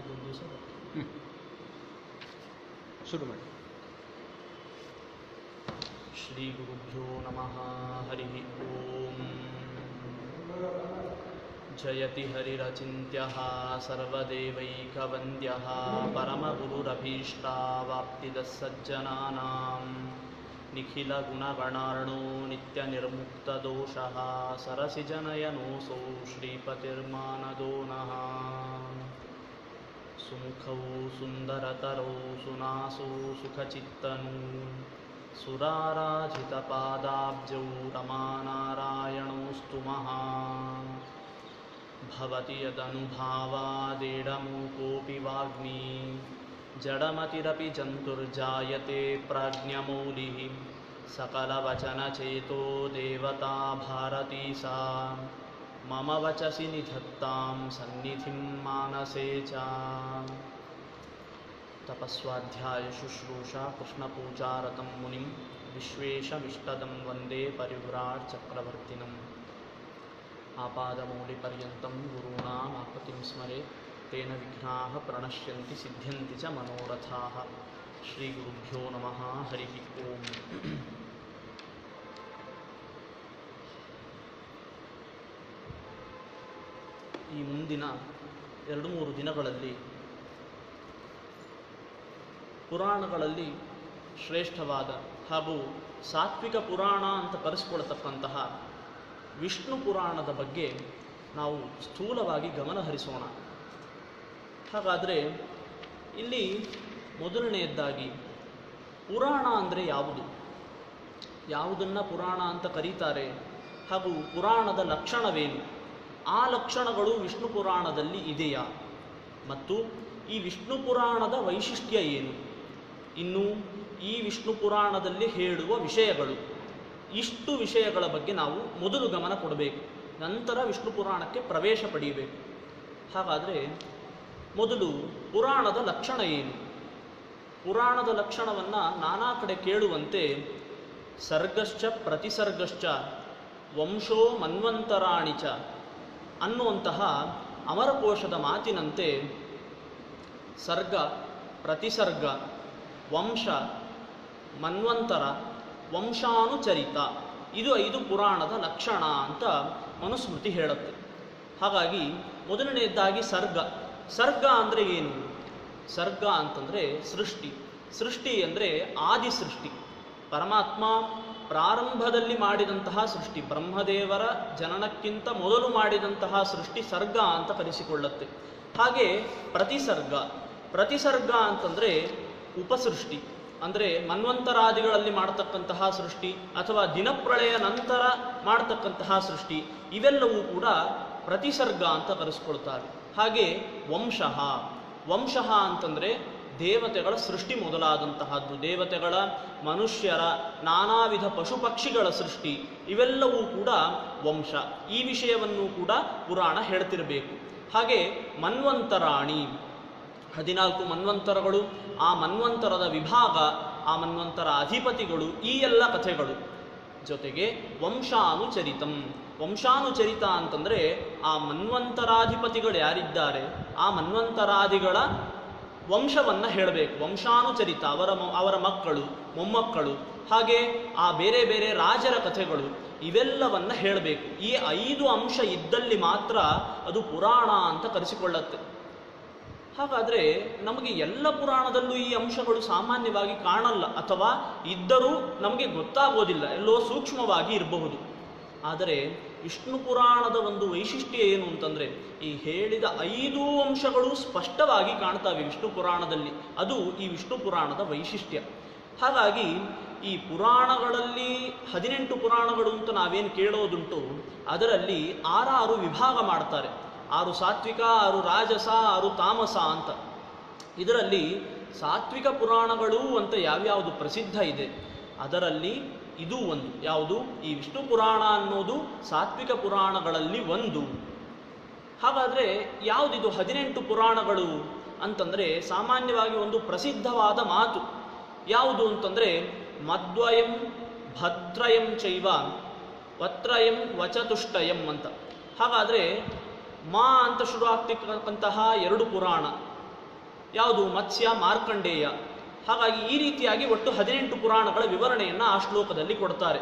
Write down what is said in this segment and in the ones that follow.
ನಾಡಿದ್ದೊಂದು ದಿವಸ ಹ್ಞೂ ಶುರು ಮಾಡಿ ಶ್ರೀ ಗುರುಭ್ಯೋ ನಮಃ ಹರಿ ಓಂ ಜಯತಿ ಹರಿರಚಿಂತ್ಯಃ ಸರ್ವದೇವೈಕವಂದ್ಯಃ ಪರಮಗುರುರಭೀಷ್ಟಾವಾಪ್ತಿದಃ ಸಜ್ಜನಾನಾಂ ನಿಖಿಲಗುಣಗಣಾರ್ಣೋ ನಿತ್ಯನಿರ್ಮುಕ್ತದೋಷಃ ಸರಸಿಜನಯನೋऽಸौ ಶ್ರೀಪತಿರ್ಮಾನದೋ ನಃ ಸುಮುಖೌ ಸುಂದರತರೌ ಸುನಾಸೋ ಸುಖಚಿತ್ತನೂ ಸುರಾರಾಜಿತಪಾದಾಬ್ಜೌ ರಮಾನಾರಾಯಣೋऽस्तु ಮಹಾನ್ ಭವತಿ ಯದನುಭಾವಾದೇಡಮೂಕೋऽಪಿ ವಾಗ್ಮಿ ಜಡಮತಿರಪಿ ಜಂತುರ್ಜಾಯತೆ ಪ್ರಾಜ್ಞಮೌಲಿः सकलवचनचेतो देवता भारती सा मम वचसि निधत्तां सन्निधिं मानसे च तपस्वाध्यायशुश्रूषा कृष्णपूजारतं मुनिं विश्वेशमिष्टदं वन्दे परिव्राट्चक्रवर्तिनम् आपादमौलिपर्यन्तं गुरूणाम् आपतिं स्मरे तेन विघ्नाः प्रणश्यन्ति सिद्ध्यन्ति च मनोरथाः श्रीगुरुभ्यो नमः हरिः ओम् ಈ ಮುಂದಿನ ಎರಡು ಮೂರು ದಿನಗಳಲ್ಲಿ ಪುರಾಣಗಳಲ್ಲಿ ಶ್ರೇಷ್ಠವಾದ ಹಾಗೂ ಸಾತ್ವಿಕ ಪುರಾಣ ಅಂತ ಕರೆಸಿಕೊಳ್ತಕ್ಕಂತಹ ವಿಷ್ಣು ಪುರಾಣದ ಬಗ್ಗೆ ನಾವು ಸ್ಥೂಲವಾಗಿ ಗಮನ ಹರಿಸೋಣ ಹಾಗಾದರೆ ಇಲ್ಲಿ ಮೊದಲನೆಯದ್ದಾಗಿ ಪುರಾಣ ಅಂದರೆ ಯಾವುದು ಯಾವುದನ್ನು ಪುರಾಣ ಅಂತ ಕರೀತಾರೆ ಹಾಗೂ ಪುರಾಣದ ಲಕ್ಷಣವೇನು ಆ ಲಕ್ಷಣಗಳು ವಿಷ್ಣು ಪುರಾಣದಲ್ಲಿ ಇದೆಯಾ ಮತ್ತು ಈ ವಿಷ್ಣು ಪುರಾಣದ ವೈಶಿಷ್ಟ್ಯ ಏನು ಇನ್ನು ಈ ವಿಷ್ಣು ಪುರಾಣದಲ್ಲಿ ಹೇಳುವ ವಿಷಯಗಳು ಇಷ್ಟು ವಿಷಯಗಳ ಬಗ್ಗೆ ನಾವು ಮೊದಲು ಗಮನ ಕೊಡಬೇಕು ನಂತರ ವಿಷ್ಣು ಪುರಾಣಕ್ಕೆ ಪ್ರವೇಶ ಪಡೆಯಬೇಕು ಹಾಗಾದರೆ ಮೊದಲು ಪುರಾಣದ ಲಕ್ಷಣ ಏನು ಪುರಾಣದ ಲಕ್ಷಣವನ್ನು ನಾನಾ ಕಡೆ ಕೇಳುವಂತೆ ಸರ್ಗಶ್ಚ ಪ್ರತಿಸರ್ಗಶ್ಚ ವಂಶೋ ಮನ್ವಂತರಾಣಿ ಚ ಅನ್ನುವಂತಹ ಅಮರಕೋಶದ ಮಾತಿನಂತೆ ಸರ್ಗ ಪ್ರತಿಸರ್ಗ ವಂಶ ಮನ್ವಂತರ ವಂಶಾನುಚರಿತ ಇದು ಐದು ಪುರಾಣದ ಲಕ್ಷಣ ಅಂತ ಮನುಸ್ಮೃತಿ ಹೇಳುತ್ತೆ ಹಾಗಾಗಿ ಮೊದಲನೆಯದ್ದಾಗಿ ಸರ್ಗ ಸರ್ಗ ಅಂದರೆ ಏನು ಸರ್ಗ ಅಂತಂದರೆ ಸೃಷ್ಟಿ ಸೃಷ್ಟಿ ಅಂದರೆ ಆದಿ ಸೃಷ್ಟಿ ಪರಮಾತ್ಮ ಪ್ರಾರಂಭದಲ್ಲಿ ಮಾಡಿದಂತಹ ಸೃಷ್ಟಿ ಬ್ರಹ್ಮದೇವರ ಜನನಕ್ಕಿಂತ ಮೊದಲು ಮಾಡಿದಂತಹ ಸೃಷ್ಟಿ ಸರ್ಗ ಅಂತ ಕರೆಸಿಕೊಳ್ಳುತ್ತೆ ಹಾಗೆ ಪ್ರತಿಸರ್ಗ ಪ್ರತಿಸರ್ಗ ಅಂತಂದರೆ ಉಪಸೃಷ್ಟಿ ಅಂದರೆ ಮನ್ವಂತರಾದಿಗಳಲ್ಲಿ ಮಾಡತಕ್ಕಂತಹ ಸೃಷ್ಟಿ ಅಥವಾ ದಿನಪ್ರಳಯ ನಂತರ ಮಾಡತಕ್ಕಂತಹ ಸೃಷ್ಟಿ ಇವೆಲ್ಲವೂ ಕೂಡ ಪ್ರತಿಸರ್ಗ ಅಂತ ಕರೆಸ್ಕೊಳ್ತಾರೆ ಹಾಗೆ ವಂಶಃ ವಂಶಃ ಅಂತಂದರೆ ದೇವತೆಗಳ ಸೃಷ್ಟಿ ಮೊದಲಾದಂತಹದ್ದು ದೇವತೆಗಳ ಮನುಷ್ಯರ ನಾನಾ ವಿಧ ಪಶು ಪಕ್ಷಿಗಳ ಸೃಷ್ಟಿ ಇವೆಲ್ಲವೂ ಕೂಡ ವಂಶ ಈ ವಿಷಯವನ್ನು ಕೂಡ ಪುರಾಣ ಹೇಳ್ತಿರಬೇಕು ಹಾಗೆ ಮನ್ವಂತರಾಣಿ ಹದಿನಾಲ್ಕು ಮನ್ವಂತರಗಳು ಆ ಮನ್ವಂತರದ ವಿಭಾಗ ಆ ಮನ್ವಂತರ ಅಧಿಪತಿಗಳು ಈ ಎಲ್ಲ ಕಥೆಗಳು ಜೊತೆಗೆ ವಂಶಾನುಚರಿತಂ ವಂಶಾನುಚರಿತ ಅಂತಂದರೆ ಆ ಮನ್ವಂತರಾಧಿಪತಿಗಳು ಯಾರಿದ್ದಾರೆ ಆ ಮನ್ವಂತರಾದಿಗಳ ವಂಶವನ್ನು ಹೇಳಬೇಕು ವಂಶಾನುಚರಿತ ಅವರ ಮ- ಅವರ ಮಕ್ಕಳು ಮೊಮ್ಮಕ್ಕಳು ಹಾಗೆ ಆ ಬೇರೆ ಬೇರೆ ರಾಜರ ಕಥೆಗಳು ಇವೆಲ್ಲವನ್ನ ಹೇಳಬೇಕು ಈ ಐದು ಅಂಶ ಇದ್ದಲ್ಲಿ ಮಾತ್ರ ಅದು ಪುರಾಣ ಅಂತ ಕರೆಸಿಕೊಳ್ಳುತ್ತೆ ಹಾಗಾದರೆ ನಮಗೆ ಎಲ್ಲ ಪುರಾಣದಲ್ಲೂ ಈ ಅಂಶಗಳು ಸಾಮಾನ್ಯವಾಗಿ ಕಾಣಲ್ಲ ಅಥವಾ ಇದ್ದರೂ ನಮಗೆ ಗೊತ್ತಾಗೋದಿಲ್ಲ ಎಲ್ಲೋ ಸೂಕ್ಷ್ಮವಾಗಿ ಇರಬಹುದು ಆದರೆ ವಿಷ್ಣು ಪುರಾಣದ ಒಂದು ವೈಶಿಷ್ಟ್ಯ ಏನು ಅಂತಂದರೆ ಈ ಹೇಳಿದ ಐದು ಅಂಶಗಳು ಸ್ಪಷ್ಟವಾಗಿ ಕಾಣ್ತವೆ ವಿಷ್ಣು ಪುರಾಣದಲ್ಲಿ ಅದು ಈ ವಿಷ್ಣು ಪುರಾಣದ ವೈಶಿಷ್ಟ್ಯ ಹಾಗಾಗಿ ಈ ಪುರಾಣಗಳಲ್ಲಿ ಹದಿನೆಂಟು ಪುರಾಣಗಳು ಅಂತ ನಾವೇನು ಕೇಳೋದುಂಟು ಅದರಲ್ಲಿ ಆರಾರು ವಿಭಾಗ ಮಾಡ್ತಾರೆ ಆರು ಸಾತ್ವಿಕ ಆರು ರಾಜಸ ಆರು ತಾಮಸ ಅಂತ ಇದರಲ್ಲಿ ಸಾತ್ವಿಕ ಪುರಾಣಗಳು ಅಂತ ಯಾವ್ಯಾವುದು ಪ್ರಸಿದ್ಧ ಇದೆ ಅದರಲ್ಲಿ ಇದು ಒಂದು ಯಾವುದು ಈ ವಿಷ್ಣು ಪುರಾಣ ಅನ್ನೋದು ಸಾತ್ವಿಕ ಪುರಾಣಗಳಲ್ಲಿ ಒಂದು ಹಾಗಾದರೆ ಯಾವುದಿದು ಹದಿನೆಂಟು ಪುರಾಣಗಳು ಅಂತಂದರೆ ಸಾಮಾನ್ಯವಾಗಿ ಒಂದು ಪ್ರಸಿದ್ಧವಾದ ಮಾತು ಯಾವುದು ಅಂತಂದರೆ ಮದ್ವಯಂ ಭದ್ರಯಂ ಚೈವ ವತ್ರಯಂ ವಚತುಷ್ಟಯಂ ಅಂತ ಹಾಗಾದರೆ ಮಾ ಅಂತ ಶುರು ಆಗ್ತಿರ್ತಕ್ಕಂತಹ ಎರಡು ಪುರಾಣ ಯಾವುದು ಮತ್ಸ್ಯ ಮಾರ್ಕಂಡೇಯ ಹಾಗಾಗಿ ಈ ರೀತಿಯಾಗಿ ಒಟ್ಟು ಹದಿನೆಂಟು ಪುರಾಣಗಳ ವಿವರಣೆಯನ್ನು ಆ ಶ್ಲೋಕದಲ್ಲಿ ಕೊಡ್ತಾರೆ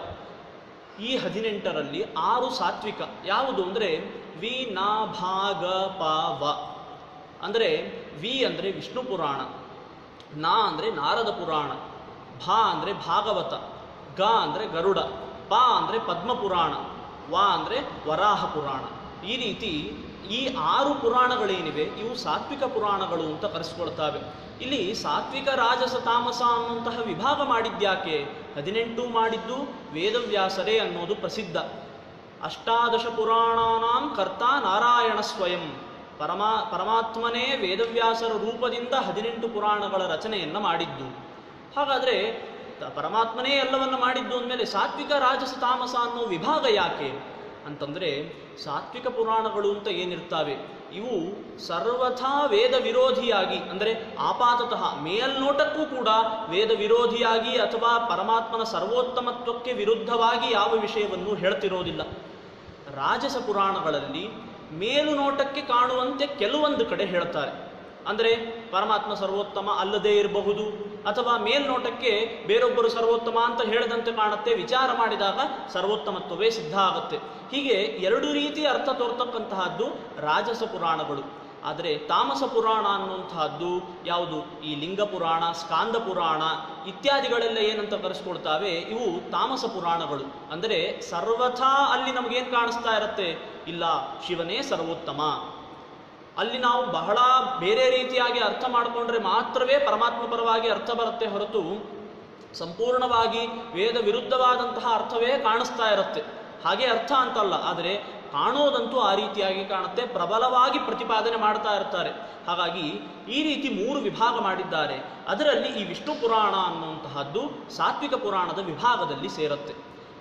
ಈ ಹದಿನೆಂಟರಲ್ಲಿ ಆರು ಸಾತ್ವಿಕ ಯಾವುದು ಅಂದರೆ ವಿ ನಾ ಭಾಗ ಪ ವ ಅಂದರೆ ವಿ ಅಂದರೆ ವಿಷ್ಣು ಪುರಾಣ ನಾ ಅಂದರೆ ನಾರದ ಪುರಾಣ ಭಾ ಅಂದರೆ ಭಾಗವತ ಗ ಅಂದರೆ ಗರುಡ ಪ ಅಂದರೆ ಪದ್ಮಪುರಾಣ ವ ಅಂದರೆ ವರಾಹ ಪುರಾಣ ಈ ರೀತಿ ಈ ಆರು ಪುರಾಣಗಳೇನಿವೆ ಇವು ಸಾತ್ವಿಕ ಪುರಾಣಗಳು ಅಂತ ಕರೆಸ್ಕೊಳ್ತಾವೆ ಇಲ್ಲಿ ಸಾತ್ವಿಕ ರಾಜಸ ತಾಮಸ ಅನ್ನುವಂತಹ ವಿಭಾಗ ಮಾಡಿದ್ಯಾಕೆ ಹದಿನೆಂಟು ಮಾಡಿದ್ದು ವೇದವ್ಯಾಸರೇ ಅನ್ನೋದು ಪ್ರಸಿದ್ಧ ಅಷ್ಟಾದಶ ಪುರಾಣಾನಾಂ ಕರ್ತ ನಾರಾಯಣ ಸ್ವಯಂ ಪರಮಾ ಪರಮಾತ್ಮನೇ ವೇದವ್ಯಾಸರ ರೂಪದಿಂದ ಹದಿನೆಂಟು ಪುರಾಣಗಳ ರಚನೆಯನ್ನು ಮಾಡಿದ್ದು ಹಾಗಾದರೆ ತ- ಪರಮಾತ್ಮನೇ ಎಲ್ಲವನ್ನ ಮಾಡಿದ್ದು ಅಂದಮೇಲೆ ಸಾತ್ವಿಕ ರಾಜಸ ತಾಮಸ ಅನ್ನೋ ವಿಭಾಗ ಯಾಕೆ ಅಂತಂದರೆ ಸಾತ್ವಿಕ ಪುರಾಣಗಳು ಅಂತ ಏನಿರ್ತಾವೆ ಇವು ಸರ್ವಥಾ ವೇದ ವಿರೋಧಿಯಾಗಿ ಅಂದರೆ ಆಪಾತತಃ ಮೇಲ್ನೋಟಕ್ಕೂ ಕೂಡ ವೇದ ವಿರೋಧಿಯಾಗಿ ಅಥವಾ ಪರಮಾತ್ಮನ ಸರ್ವೋತ್ತಮತ್ವಕ್ಕೆ ವಿರುದ್ಧವಾಗಿ ಯಾವ ವಿಷಯವನ್ನು ಹೇಳ್ತಿರೋದಿಲ್ಲ ರಾಜಸ ಪುರಾಣಗಳಲ್ಲಿ ಮೇಲುನೋಟಕ್ಕೆ ಕಾಣುವಂತೆ ಕೆಲವೊಂದು ಕಡೆ ಹೇಳ್ತಾರೆ ಅಂದರೆ ಪರಮಾತ್ಮ ಸರ್ವೋತ್ತಮ ಅಲ್ಲದೇ ಇರಬಹುದು ಅಥವಾ ಮೇಲ್ನೋಟಕ್ಕೆ ಬೇರೊಬ್ಬರು ಸರ್ವೋತ್ತಮ ಅಂತ ಹೇಳಿದಂತೆ ಕಾಣುತ್ತೆ ವಿಚಾರ ಮಾಡಿದಾಗ ಸರ್ವೋತ್ತಮತ್ವವೇ ಸಿದ್ಧ ಆಗುತ್ತೆ ಹೀಗೆ ಎರಡು ರೀತಿ ಅರ್ಥ ತೋರ್ತಕ್ಕಂತಹದ್ದು ರಾಜಸ ಪುರಾಣಗಳು ಆದರೆ ತಾಮಸ ಪುರಾಣ ಅನ್ನುವಂತಹದ್ದು ಯಾವುದು ಈ ಲಿಂಗ ಪುರಾಣ ಸ್ಕಾಂದ ಪುರಾಣ ಇತ್ಯಾದಿಗಳೆಲ್ಲ ಏನಂತ ಕರೆಸ್ಕೊಳ್ತಾವೆ ಇವು ತಾಮಸ ಪುರಾಣಗಳು ಅಂದರೆ ಸರ್ವಥಾ ಅಲ್ಲಿ ನಮಗೇನು ಕಾಣಿಸ್ತಾ ಇರುತ್ತೆ ಇಲ್ಲ ಶಿವನೇ ಸರ್ವೋತ್ತಮ ಅಲ್ಲಿ ನಾವು ಬಹಳ ಬೇರೆ ರೀತಿಯಾಗಿ ಅರ್ಥ ಮಾಡಿಕೊಂಡ್ರೆ ಮಾತ್ರವೇ ಪರಮಾತ್ಮ ಪರವಾಗಿ ಅರ್ಥ ಬರುತ್ತೆ ಹೊರತು ಸಂಪೂರ್ಣವಾಗಿ ವೇದ ವಿರುದ್ಧವಾದಂತಹ ಅರ್ಥವೇ ಕಾಣಿಸ್ತಾ ಇರುತ್ತೆ ಹಾಗೆ ಅರ್ಥ ಅಂತಲ್ಲ ಆದರೆ ಕಾಣೋದಂತೂ ಆ ರೀತಿಯಾಗಿ ಕಾಣುತ್ತೆ ಪ್ರಬಲವಾಗಿ ಪ್ರತಿಪಾದನೆ ಮಾಡ್ತಾ ಇರ್ತಾರೆ ಹಾಗಾಗಿ ಈ ರೀತಿ ಮೂರು ವಿಭಾಗ ಮಾಡಿದ್ದಾರೆ ಅದರಲ್ಲಿ ಈ ವಿಷ್ಣು ಪುರಾಣ ಅನ್ನುವಂತಹದ್ದು ಸಾತ್ವಿಕ ಪುರಾಣದ ವಿಭಾಗದಲ್ಲಿ ಸೇರುತ್ತೆ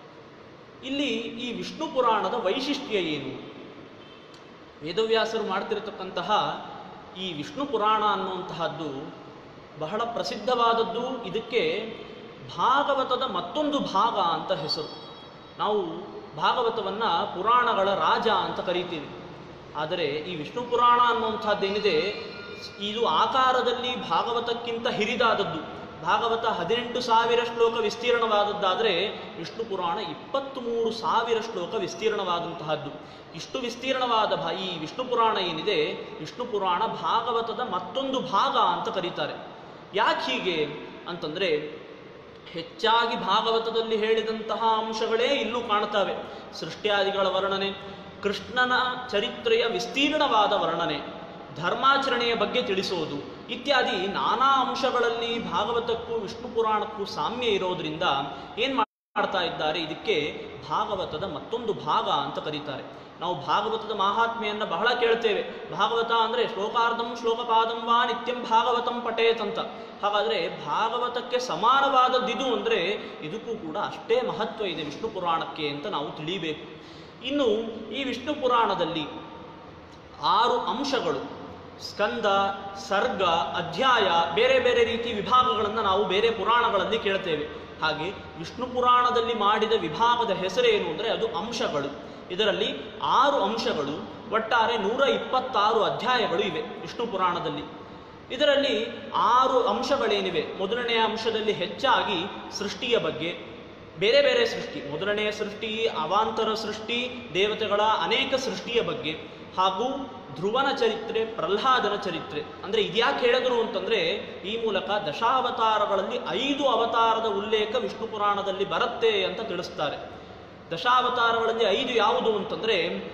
ಇಲ್ಲಿ ಈ ವಿಷ್ಣು ಪುರಾಣದ ವೈಶಿಷ್ಟ್ಯ ಏನು ವೇದವ್ಯಾಸರು ಮಾಡ್ತಿರತಕ್ಕಂತಹ ಈ ವಿಷ್ಣು ಪುರಾಣ ಅನ್ನುವಂತಹದ್ದು ಬಹಳ ಪ್ರಸಿದ್ಧವಾದದ್ದು ಇದಕ್ಕೆ ಭಾಗವತದ ಮತ್ತೊಂದು ಭಾಗ ಅಂತ ಹೆಸರು ನಾವು ಭಾಗವತವನ್ನು ಪುರಾಣಗಳ ರಾಜ ಅಂತ ಕರಿತೀವಿ ಆದರೆ ಈ ವಿಷ್ಣು ಪುರಾಣ ಅನ್ನುವಂಥದ್ದೇನಿದೆ ಇದು ಆಕಾರದಲ್ಲಿ ಭಾಗವತಕ್ಕಿಂತ ಹಿರಿದಾದದ್ದು ಭಾಗವತ ಹದಿನೆಂಟು ಸಾವಿರ ಶ್ಲೋಕ ವಿಸ್ತೀರ್ಣವಾದದ್ದಾದರೆ ವಿಷ್ಣು ಪುರಾಣ ಇಪ್ಪತ್ತ್ ಮೂರು ಸಾವಿರ ಶ್ಲೋಕ ವಿಸ್ತೀರ್ಣವಾದಂತಹದ್ದು ಇಷ್ಟು ವಿಸ್ತೀರ್ಣವಾದ ಭಾ ಈ ವಿಷ್ಣು ಪುರಾಣ ಏನಿದೆ ವಿಷ್ಣು ಪುರಾಣ ಭಾಗವತದ ಮತ್ತೊಂದು ಭಾಗ ಅಂತ ಕರೀತಾರೆ ಯಾಕೆ ಹೀಗೆ ಅಂತಂದರೆ ಹೆಚ್ಚಾಗಿ ಭಾಗವತದಲ್ಲಿ ಹೇಳಿದಂತಹ ಅಂಶಗಳೇ ಇಲ್ಲೂ ಕಾಣ್ತವೆ ಸೃಷ್ಟ್ಯಾದಿಗಳ ವರ್ಣನೆ ಕೃಷ್ಣನ ಚರಿತ್ರೆಯ ವಿಸ್ತೀರ್ಣವಾದ ವರ್ಣನೆ ಧರ್ಮಾಚರಣೆಯ ಬಗ್ಗೆ ತಿಳಿಸೋದು ಇತ್ಯಾದಿ ನಾನಾ ಅಂಶಗಳಲ್ಲಿ ಭಾಗವತಕ್ಕೂ ವಿಷ್ಣು ಪುರಾಣಕ್ಕೂ ಸಾಮ್ಯ ಇರೋದ್ರಿಂದ ಏನು ಮಾಡ್ತಾ ಇದ್ದಾರೆ ಇದಕ್ಕೆ ಭಾಗವತದ ಮತ್ತೊಂದು ಭಾಗ ಅಂತ ಕರೀತಾರೆ ನಾವು ಭಾಗವತದ ಮಹಾತ್ಮೆಯನ್ನು ಬಹಳ ಕೇಳ್ತೇವೆ ಭಾಗವತ ಅಂದರೆ ಶ್ಲೋಕಾರ್ಧಂ ಶ್ಲೋಕಪಾದಂ ವಾ ನಿತ್ಯಂ ಭಾಗವತಂ ಪಟೇತ್ ಅಂತ ಹಾಗಾದರೆ ಭಾಗವತಕ್ಕೆ ಸಮಾನವಾದದ್ದಿದು ಅಂದರೆ ಇದಕ್ಕೂ ಕೂಡ ಅಷ್ಟೇ ಮಹತ್ವ ಇದೆ ವಿಷ್ಣು ಪುರಾಣಕ್ಕೆ ಅಂತ ನಾವು ತಿಳಿಯಬೇಕು ಇನ್ನು ಈ ವಿಷ್ಣು ಪುರಾಣದಲ್ಲಿ ಆರು ಅಂಶಗಳು ಸ್ಕಂದ ಸರ್ಗ ಅಧ್ಯಾಯ ಬೇರೆ ಬೇರೆ ರೀತಿ ವಿಭಾಗಗಳನ್ನು ನಾವು ಬೇರೆ ಪುರಾಣಗಳಲ್ಲಿ ಕೇಳ್ತೇವೆ ಹಾಗೆ ವಿಷ್ಣು ಪುರಾಣದಲ್ಲಿ ಮಾಡಿದ ವಿಭಾಗದ ಹೆಸರೇನು ಅಂದರೆ ಅದು ಅಂಶಗಳು ಇದರಲ್ಲಿ ಆರು ಅಂಶಗಳು ಒಟ್ಟಾರೆ ನೂರ ಇಪ್ಪತ್ತಾರು ಅಧ್ಯಾಯಗಳು ಇವೆ ವಿಷ್ಣು ಪುರಾಣದಲ್ಲಿ ಇದರಲ್ಲಿ ಆರು ಅಂಶಗಳೇನಿವೆ ಮೊದಲನೆಯ ಅಂಶದಲ್ಲಿ ಹೆಚ್ಚಾಗಿ ಸೃಷ್ಟಿಯ ಬಗ್ಗೆ ಬೇರೆ ಬೇರೆ ಸೃಷ್ಟಿ ಮೊದಲನೆಯ ಸೃಷ್ಟಿ ಅವಾಂತರ ಸೃಷ್ಟಿ ದೇವತೆಗಳ ಅನೇಕ ಸೃಷ್ಟಿಯ ಬಗ್ಗೆ ಹಾಗೂ ಧ್ರುವನ ಚರಿತ್ರೆ ಪ್ರಹ್ಲಾದನ ಚರಿತ್ರೆ ಅಂದರೆ ಇದ್ಯಾಕೆ ಹೇಳಿದ್ರು ಅಂತಂದರೆ ಈ ಮೂಲಕ ದಶಾವತಾರಗಳಲ್ಲಿ ಐದು ಅವತಾರದ ಉಲ್ಲೇಖ ವಿಷ್ಣು ಪುರಾಣದಲ್ಲಿ ಬರುತ್ತೆ ಅಂತ ತಿಳಿಸ್ತಾರೆ ದಶಾವತಾರಗಳಲ್ಲಿ ಐದು ಯಾವುದು ಅಂತಂದರೆ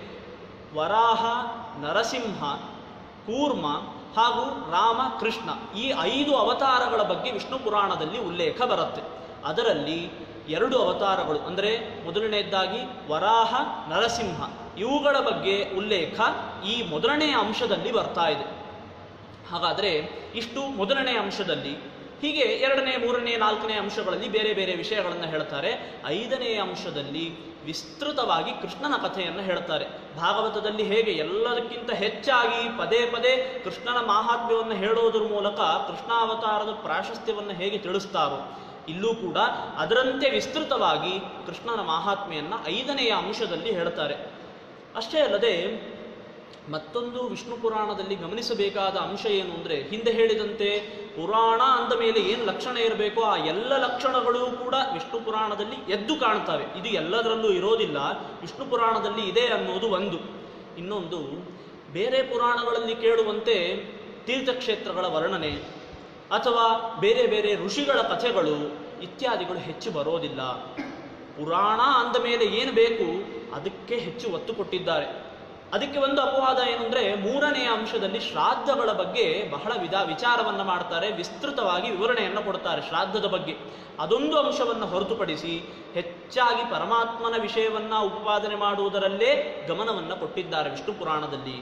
ವರಾಹ ನರಸಿಂಹ ಕೂರ್ಮ ಹಾಗೂ ರಾಮ ಕೃಷ್ಣ ಈ ಐದು ಅವತಾರಗಳ ಬಗ್ಗೆ ವಿಷ್ಣು ಪುರಾಣದಲ್ಲಿ ಉಲ್ಲೇಖ ಬರುತ್ತೆ ಅದರಲ್ಲಿ ಎರಡು ಅವತಾರಗಳು ಅಂದರೆ ಮೊದಲನೆಯದ್ದಾಗಿ ವರಾಹ ನರಸಿಂಹ ಇವುಗಳ ಬಗ್ಗೆ ಉಲ್ಲೇಖ ಈ ಮೊದಲನೆಯ ಅಂಶದಲ್ಲಿ ಬರ್ತಾ ಇದೆ ಹಾಗಾದರೆ ಇಷ್ಟು ಮೊದಲನೇ ಅಂಶದಲ್ಲಿ ಹೀಗೆ ಎರಡನೇ ಮೂರನೇ ನಾಲ್ಕನೇ ಅಂಶಗಳಲ್ಲಿ ಬೇರೆ ಬೇರೆ ವಿಷಯಗಳನ್ನು ಹೇಳ್ತಾರೆ ಐದನೇ ಅಂಶದಲ್ಲಿ ವಿಸ್ತೃತವಾಗಿ ಕೃಷ್ಣನ ಕಥೆಯನ್ನು ಹೇಳ್ತಾರೆ ಭಾಗವತದಲ್ಲಿ ಹೇಗೆ ಎಲ್ಲದಕ್ಕಿಂತ ಹೆಚ್ಚಾಗಿ ಪದೇ ಪದೇ ಕೃಷ್ಣನ ಮಾಹಾತ್ಮ್ಯವನ್ನು ಹೇಳೋದ್ರ ಮೂಲಕ ಕೃಷ್ಣಾವತಾರದ ಪ್ರಾಶಸ್ತ್ಯವನ್ನು ಹೇಗೆ ತಿಳಿಸ್ತಾರೋ ಇಲ್ಲೂ ಕೂಡ ಅದರಂತೆ ವಿಸ್ತೃತವಾಗಿ ಕೃಷ್ಣನ ಮಾಹಾತ್ಮೆಯನ್ನು ಐದನೆಯ ಅಂಶದಲ್ಲಿ ಹೇಳ್ತಾರೆ ಅಷ್ಟೇ ಅಲ್ಲದೆ ಮತ್ತೊಂದು ವಿಷ್ಣು ಪುರಾಣದಲ್ಲಿ ಗಮನಿಸಬೇಕಾದ ಅಂಶ ಏನು ಅಂದರೆ ಹಿಂದೆ ಹೇಳಿದಂತೆ ಪುರಾಣ ಅಂದ ಮೇಲೆ ಏನು ಲಕ್ಷಣ ಇರಬೇಕೋ ಆ ಎಲ್ಲ ಲಕ್ಷಣಗಳು ಕೂಡ ವಿಷ್ಣು ಪುರಾಣದಲ್ಲಿ ಎದ್ದು ಕಾಣ್ತವೆ ಇದು ಎಲ್ಲದರಲ್ಲೂ ಇರೋದಿಲ್ಲ ವಿಷ್ಣು ಪುರಾಣದಲ್ಲಿ ಇದೆ ಅನ್ನೋದು ಒಂದು ಇನ್ನೊಂದು ಬೇರೆ ಪುರಾಣಗಳಲ್ಲಿ ಕೇಳುವಂತೆ ತೀರ್ಥಕ್ಷೇತ್ರಗಳ ವರ್ಣನೆ ಅಥವಾ ಬೇರೆ ಬೇರೆ ಋಷಿಗಳ ಕಥೆಗಳು ಇತ್ಯಾದಿಗಳು ಹೆಚ್ಚು ಬರೋದಿಲ್ಲ ಪುರಾಣ ಅಂದ ಮೇಲೆ ಏನು ಬೇಕು ಅದಕ್ಕೆ ಹೆಚ್ಚು ಒತ್ತು ಕೊಟ್ಟಿದ್ದಾರೆ ಅದಕ್ಕೆ ಒಂದು ಅಪವಾದ ಏನು ಅಂದರೆ ಮೂರನೆಯ ಅಂಶದಲ್ಲಿ ಶ್ರಾದ್ದಗಳ ಬಗ್ಗೆ ಬಹಳ ವಿಧ ವಿಚಾರವನ್ನು ಮಾಡ್ತಾರೆ ವಿಸ್ತೃತವಾಗಿ ವಿವರಣೆಯನ್ನು ಕೊಡ್ತಾರೆ ಶ್ರಾದ್ದದ ಬಗ್ಗೆ ಅದೊಂದು ಅಂಶವನ್ನು ಹೊರತುಪಡಿಸಿ ಹೆಚ್ಚಾಗಿ ಪರಮಾತ್ಮನ ವಿಷಯವನ್ನ ಉತ್ಪಾದನೆ ಮಾಡುವುದರಲ್ಲೇ ಗಮನವನ್ನು ಕೊಟ್ಟಿದ್ದಾರೆ ವಿಷ್ಣು ಪುರಾಣದಲ್ಲಿ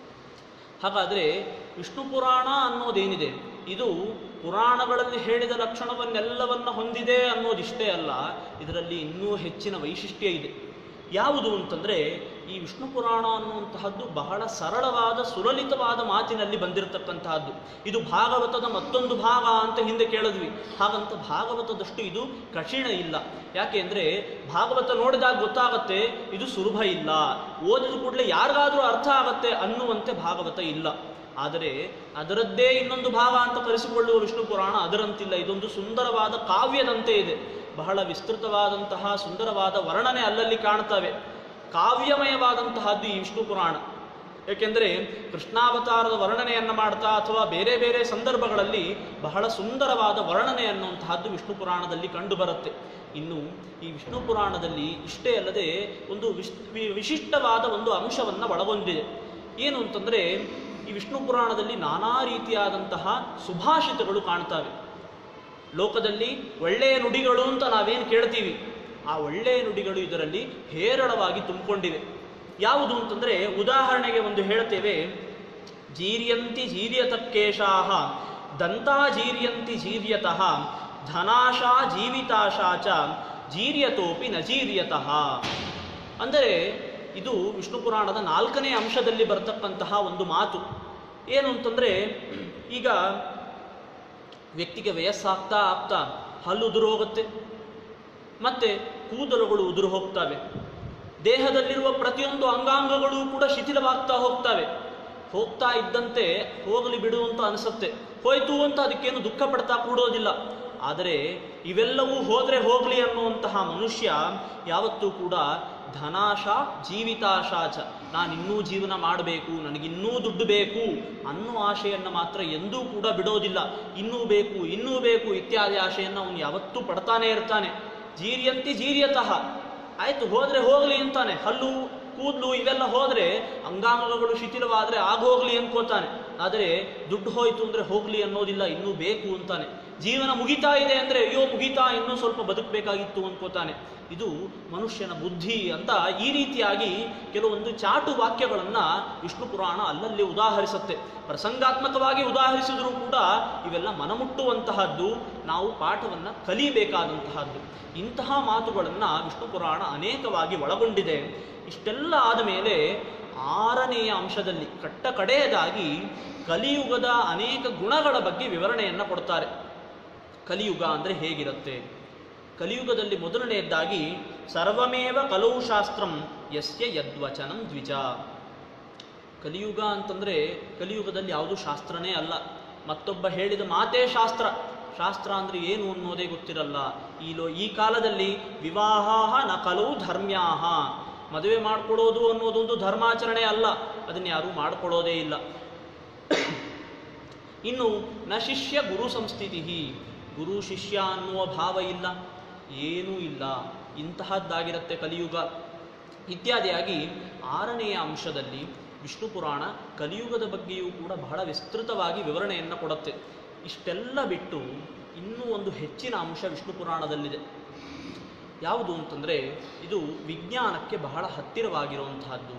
ಹಾಗಾದರೆ ವಿಷ್ಣು ಪುರಾಣ ಅನ್ನೋದೇನಿದೆ ಇದು ಪುರಾಣಗಳಲ್ಲಿ ಹೇಳಿದ ಲಕ್ಷಣವನ್ನೆಲ್ಲವನ್ನ ಹೊಂದಿದೆ ಅನ್ನೋದಿಷ್ಟೇ ಅಲ್ಲ ಇದರಲ್ಲಿ ಇನ್ನೂ ಹೆಚ್ಚಿನ ವೈಶಿಷ್ಟ್ಯ ಇದೆ ಯಾವುದು ಅಂತಂದರೆ ಈ ವಿಷ್ಣು ಪುರಾಣ ಅನ್ನುವಂತಹದ್ದು ಬಹಳ ಸರಳವಾದ ಸುಲಲಿತವಾದ ಮಾತಿನಲ್ಲಿ ಬಂದಿರತಕ್ಕಂತಹದ್ದು ಇದು ಭಾಗವತದ ಮತ್ತೊಂದು ಭಾಗ ಅಂತ ಹಿಂದೆ ಕೇಳಿದ್ವಿ ಹಾಗಂತ ಭಾಗವತದಷ್ಟು ಇದು ಕಠಿಣ ಇಲ್ಲ ಯಾಕೆ ಅಂದರೆ ಭಾಗವತ ನೋಡಿದಾಗ ಗೊತ್ತಾಗತ್ತೆ ಇದು ಸುಲಭ ಇಲ್ಲ ಓದಿದ ಕೂಡಲೇ ಯಾರಿಗಾದರೂ ಅರ್ಥ ಆಗತ್ತೆ ಅನ್ನುವಂತೆ ಭಾಗವತ ಇಲ್ಲ ಆದರೆ ಅದರದ್ದೇ ಇನ್ನೊಂದು ಭಾಗ ಅಂತ ಕರೆಸಿಕೊಳ್ಳುವ ವಿಷ್ಣು ಪುರಾಣ ಅದರಂತಿಲ್ಲ ಇದೊಂದು ಸುಂದರವಾದ ಕಾವ್ಯದಂತೆ ಇದೆ ಬಹಳ ವಿಸ್ತೃತವಾದಂತಹ ಸುಂದರವಾದ ವರ್ಣನೆ ಅಲ್ಲಲ್ಲಿ ಕಾಣ್ತವೆ ಕಾವ್ಯಮಯವಾದಂತಹದ್ದು ಈ ವಿಷ್ಣು ಪುರಾಣ ಏಕೆಂದರೆ ಕೃಷ್ಣಾವತಾರದ ವರ್ಣನೆಯನ್ನು ಮಾಡ್ತಾ ಅಥವಾ ಬೇರೆ ಬೇರೆ ಸಂದರ್ಭಗಳಲ್ಲಿ ಬಹಳ ಸುಂದರವಾದ ವರ್ಣನೆ ಅನ್ನುವಂತಹದ್ದು ವಿಷ್ಣು ಪುರಾಣದಲ್ಲಿ ಕಂಡುಬರುತ್ತೆ ಇನ್ನು ಈ ವಿಷ್ಣು ಪುರಾಣದಲ್ಲಿ ಇಷ್ಟೇ ಅಲ್ಲದೆ ಒಂದು ವಿಶ್ ವಿ- ವಿಶಿಷ್ಟವಾದ ಒಂದು ಅಂಶವನ್ನು ಒಳಗೊಂಡಿದೆ ಏನು ಅಂತಂದರೆ ಈ ವಿಷ್ಣು ಪುರಾಣದಲ್ಲಿ ನಾನಾ ರೀತಿಯಾದಂತಹ ಸುಭಾಷಿತಗಳು ಕಾಣ್ತವೆ ಲೋಕದಲ್ಲಿ ಒಳ್ಳೆಯ ನುಡಿಗಳು ಅಂತ ನಾವೇನು ಕೇಳ್ತೀವಿ ಆ ಒಳ್ಳೆಯ ನುಡಿಗಳು ಇದರಲ್ಲಿ ಹೇರಳವಾಗಿ ತುಂಬಿಕೊಂಡಿವೆ ಯಾವುದು ಅಂತಂದರೆ ಉದಾಹರಣೆಗೆ ಒಂದು ಹೇಳ್ತೇವೆ ಜೀರ್ಯಂತಿ ಜೀರ್ಯತಕ್ಕೇಶಾಹ ದಂತಾ ಜೀರ್ಯಂತಿ ಜೀರ್ಯತಃ ಧನಾಶಾ ಜೀವಿತಾಶಾ ಚ ಜೀರ್ಯತೋಪಿ ನ ಜೀರ್ಯತಃ ಅಂದರೆ ಇದು ವಿಷ್ಣು ಪುರಾಣದ ನಾಲ್ಕನೇ ಅಂಶದಲ್ಲಿ ಬರತಕ್ಕಂತಹ ಒಂದು ಮಾತು ಏನು ಅಂತಂದರೆ ಈಗ ವ್ಯಕ್ತಿಗೆ ವಯಸ್ಸಾಗ್ತಾ ಆಗ್ತಾ ಹಲ್ಲು ಉದುರು ಹೋಗುತ್ತೆ ಮತ್ತೆ ಕೂದಲುಗಳು ಉದುರು ಹೋಗ್ತವೆ ದೇಹದಲ್ಲಿರುವ ಪ್ರತಿಯೊಂದು ಅಂಗಾಂಗಗಳು ಕೂಡ ಶಿಥಿಲವಾಗ್ತಾ ಹೋಗ್ತವೆ ಹೋಗ್ತಾ ಇದ್ದಂತೆ ಹೋಗಲಿ ಬಿಡು ಅಂತ ಅನಿಸುತ್ತೆ ಹೋಯ್ತು ಅಂತ ಅದಕ್ಕೇನು ದುಃಖ ಪಡ್ತಾ ಕೂಡೋದಿಲ್ಲ ಆದರೆ ಇವೆಲ್ಲವೂ ಹೋದರೆ ಹೋಗಲಿ ಅನ್ನುವಂತಹ ಮನುಷ್ಯ ಯಾವತ್ತೂ ಕೂಡ ಧನಾಶ ಜೀವಿತಾಶಾಚ ನಾನಿನ್ನೂ ಜೀವನ ಮಾಡಬೇಕು ನನಗಿನ್ನೂ ದುಡ್ಡು ಬೇಕು ಅನ್ನೋ ಆಶೆಯನ್ನು ಮಾತ್ರ ಎಂದೂ ಕೂಡ ಬಿಡೋದಿಲ್ಲ ಇನ್ನೂ ಬೇಕು ಇನ್ನೂ ಬೇಕು ಇತ್ಯಾದಿ ಆಶೆಯನ್ನು ಅವನು ಯಾವತ್ತೂ ಪಡ್ತಾನೆ ಇರ್ತಾನೆ ಜೀರ್ಯಂತಿ ಜೀರ್ಯತಃ ಆಯ್ತು ಹೋದ್ರೆ ಹೋಗ್ಲಿ ಅಂತಾನೆ ಹಲ್ಲು ಕೂದಲು ಇವೆಲ್ಲ ಹೋದ್ರೆ ಅಂಗಾಂಗಗಳು ಶಿಥಿಲವಾದ್ರೆ ಆಗೋಗ್ಲಿ ಅನ್ಕೋತಾನೆ ಆದರೆ ದುಡ್ಡು ಹೋಯ್ತು ಅಂದ್ರೆ ಹೋಗ್ಲಿ ಅನ್ನೋದಿಲ್ಲ ಇನ್ನೂ ಬೇಕು ಅಂತಾನೆ ಜೀವನ ಮುಗಿತಾ ಇದೆ ಅಂದ್ರೆ ಅಯ್ಯೋ ಮುಗಿತಾ ಇನ್ನೂ ಸ್ವಲ್ಪ ಬದುಕಬೇಕಾಗಿತ್ತು ಅನ್ಕೋತಾನೆ ಇದು ಮನುಷ್ಯನ ಬುದ್ಧಿ ಅಂತ ಈ ರೀತಿಯಾಗಿ ಕೆಲವೊಂದು ಚಾಟು ವಾಕ್ಯಗಳನ್ನ ವಿಷ್ಣು ಪುರಾಣ ಅಲ್ಲಲ್ಲಿ ಉದಾಹರಿಸುತ್ತೆ ಪ್ರಸಂಗಾತ್ಮಕವಾಗಿ ಉದಾಹರಿಸಿದರೂ ಕೂಡ ಇವೆಲ್ಲ ಮನಮುಟ್ಟುವಂತಹದ್ದು ನಾವು ಪಾಠವನ್ನ ಕಲಿಬೇಕಾದಂತಹದ್ದು ಇಂತಹ ಮಾತುಗಳನ್ನು ವಿಷ್ಣು ಪುರಾಣ ಅನೇಕವಾಗಿ ಒಳಗೊಂಡಿದೆ ಇಷ್ಟೆಲ್ಲ ಆದ ಮೇಲೆ ಆರನೆಯ ಅಂಶದಲ್ಲಿ ಕಟ್ಟ ಕಡೆಯದಾಗಿ ಕಲಿಯುಗದ ಅನೇಕ ಗುಣಗಳ ಬಗ್ಗೆ ವಿವರಣೆಯನ್ನು ಕೊಡ್ತಾರೆ ಕಲಿಯುಗ ಅಂದರೆ ಹೇಗಿರುತ್ತೆ ಕಲಿಯುಗದಲ್ಲಿ ಮೊದಲನೆಯದ್ದಾಗಿ ಸರ್ವಮೇವ ಕಲೌ ಶಾಸ್ತ್ರಂ ಯಸ್ಯ ಯದ್ವಚನಂ ದ್ವಿಜ ಕಲಿಯುಗ ಅಂತಂದರೆ ಕಲಿಯುಗದಲ್ಲಿ ಯಾವುದು ಶಾಸ್ತ್ರನೇ ಅಲ್ಲ ಮತ್ತೊಬ್ಬ ಹೇಳಿದ ಮಾತೇ ಶಾಸ್ತ್ರ ಶಾಸ್ತ್ರ ಅಂದರೆ ಏನು ಅನ್ನೋದೇ ಗೊತ್ತಿರಲ್ಲ ಈ ಲೋ ಈ ಕಾಲದಲ್ಲಿ ವಿವಾಹ ನ ಕಲೌ ಧರ್ಮ್ಯಾಹ ಮದುವೆ ಮಾಡಿಕೊಡೋದು ಅನ್ನೋದೊಂದು ಧರ್ಮಾಚರಣೆ ಅಲ್ಲ ಅದನ್ನು ಯಾರೂ ಮಾಡಿಕೊಡೋದೇ ಇಲ್ಲ ಇನ್ನು ನ ಶಿಷ್ಯ ಗುರು ಸಂಸ್ಥಿತಿ ಗುರು ಶಿಷ್ಯ ಅನ್ನುವ ಭಾವ ಇಲ್ಲ ಏನೂ ಇಲ್ಲ ಇಂತಹದ್ದಾಗಿರುತ್ತೆ ಕಲಿಯುಗ ಇತ್ಯಾದಿಯಾಗಿ ಆರನೆಯ ಅಂಶದಲ್ಲಿ ವಿಷ್ಣು ಪುರಾಣ ಕಲಿಯುಗದ ಬಗ್ಗೆಯೂ ಕೂಡ ಬಹಳ ವಿಸ್ತೃತವಾಗಿ ವಿವರಣೆಯನ್ನು ಕೊಡುತ್ತೆ ಇಷ್ಟೆಲ್ಲ ಬಿಟ್ಟು ಇನ್ನೂ ಒಂದು ಹೆಚ್ಚಿನ ಅಂಶ ವಿಷ್ಣು ಪುರಾಣದಲ್ಲಿದೆ ಯಾವುದು ಅಂತಂದರೆ ಇದು ವಿಜ್ಞಾನಕ್ಕೆ ಬಹಳ ಹತ್ತಿರವಾಗಿರುವಂತಹದ್ದು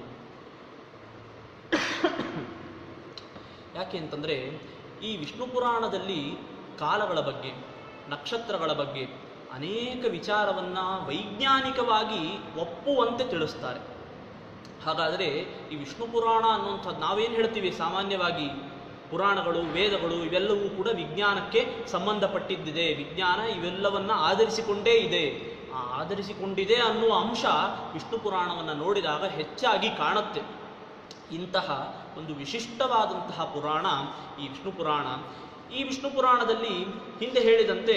ಯಾಕೆ ಅಂತಂದರೆ ಈ ವಿಷ್ಣು ಪುರಾಣದಲ್ಲಿ ಕಾಲಗಳ ಬಗ್ಗೆ ನಕ್ಷತ್ರಗಳ ಬಗ್ಗೆ ಅನೇಕ ವಿಚಾರವನ್ನ ವೈಜ್ಞಾನಿಕವಾಗಿ ಒಪ್ಪುವಂತೆ ತಿಳಿಸ್ತಾರೆ ಹಾಗಾದರೆ ಈ ವಿಷ್ಣು ಪುರಾಣ ಅನ್ನುವಂಥದ್ದು ನಾವೇನು ಹೇಳ್ತೀವಿ ಸಾಮಾನ್ಯವಾಗಿ ಪುರಾಣಗಳು ವೇದಗಳು ಇವೆಲ್ಲವೂ ಕೂಡ ವಿಜ್ಞಾನಕ್ಕೆ ಸಂಬಂಧಪಟ್ಟಿದ್ದಿದೆ ವಿಜ್ಞಾನ ಇವೆಲ್ಲವನ್ನ ಆಧರಿಸಿಕೊಂಡೇ ಇದೆ ಆ ಆಧರಿಸಿಕೊಂಡಿದೆ ಅನ್ನುವ ಅಂಶ ವಿಷ್ಣು ಪುರಾಣವನ್ನು ನೋಡಿದಾಗ ಹೆಚ್ಚಾಗಿ ಕಾಣುತ್ತೆ ಇಂತಹ ಒಂದು ವಿಶಿಷ್ಟವಾದಂತಹ ಪುರಾಣ ಈ ವಿಷ್ಣು ಪುರಾಣ ಈ ವಿಷ್ಣು ಪುರಾಣದಲ್ಲಿ ಹಿಂದೆ ಹೇಳಿದಂತೆ